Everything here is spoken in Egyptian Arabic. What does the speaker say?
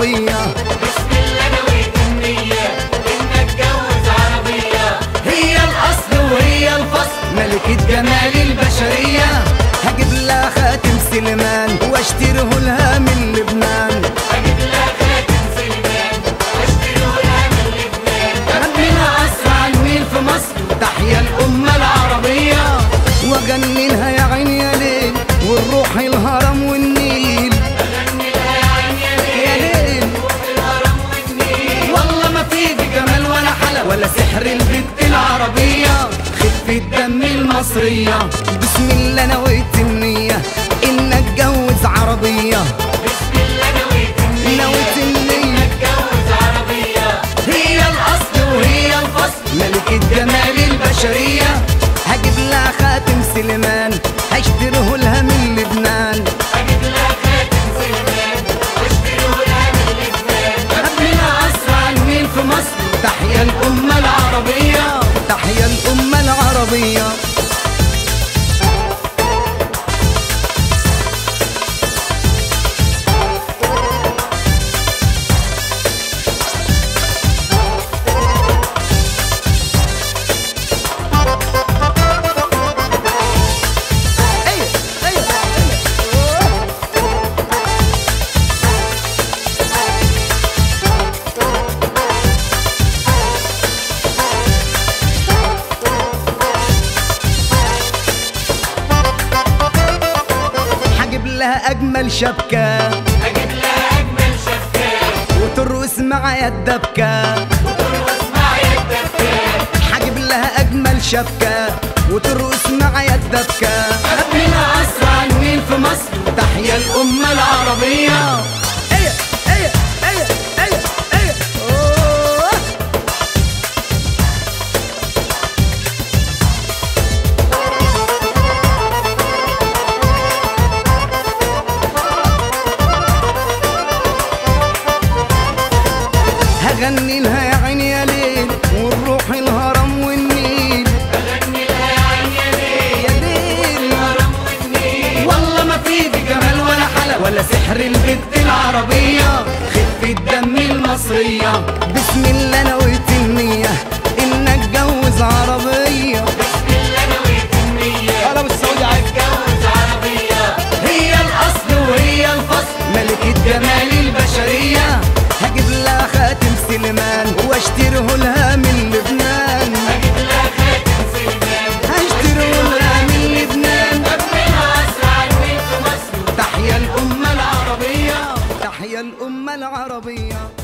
العربية بسم الله نويت النية إن أتجوز عربية هي الأصل وهي الفصل ملكة جمال البشرية هجيب لها خاتم سليمان واشتريه لها من لبنان أجيب لها خاتم سلمان وأشتريه لها من لبنان ربنا أسرع النيل في مصر تحيا الأمة العربية وجننها يا عين يا ليل والروح الهرم والنيل أغني لها يا عين يا يا ليل ليل روح الهرم والنيل والله ما في دي جمال ولا حلا ولا سحر البنت العربية خفة دم المصرية بسم الله نويت النية إن أتجوز عربية بسم الله نويت النية نويت إن النية أتجوز عربية هي الأصل وهي الفصل ملكة جمال البشرية هجيب لها خاتم سليمان هشتريه لها من لبنان أجيب لها خاتم سلمان وأشتريه لها من لبنان ربنا أسرع النيل في مصر تحيا الأمة العربية تحيا الأمة العربية أيوة، أيوة، أيوة. هجيب لها اجمل شبكه أجيب لها أجمل شبكات وترقص معايا الدبكه وترقص معايا الدبكات هجيب لها اجمل شبكه وترقص معايا الدبكه ربنا اسرع النيل في مصر تحيا الامه العربيه ايه ايه ايه ايه ايه أوه. هغني لها يا عيني يا ليل والروح الهرم والنيل أغني لها يا عين يا ليل يا ليل الهرم والنيل والله ما في دي جمال ولا حلا ولا سحر البنت العربية خفة دم المصرية بسم الله نويت النية إن أتجوز عربية بسم الله نويت النية أنا بالسعودي عايز أتجوز عربية هي الأصل وهي الفصل ملكة جمال البشرية هجيب لها خاتم سليمان واشتريه لها من لبنان أجيب لها خاتم سلمان هشتريه لها من لبنان ربنا أسرع النيل في مصر تحيا الأمة العربية تحيا الأمة العربية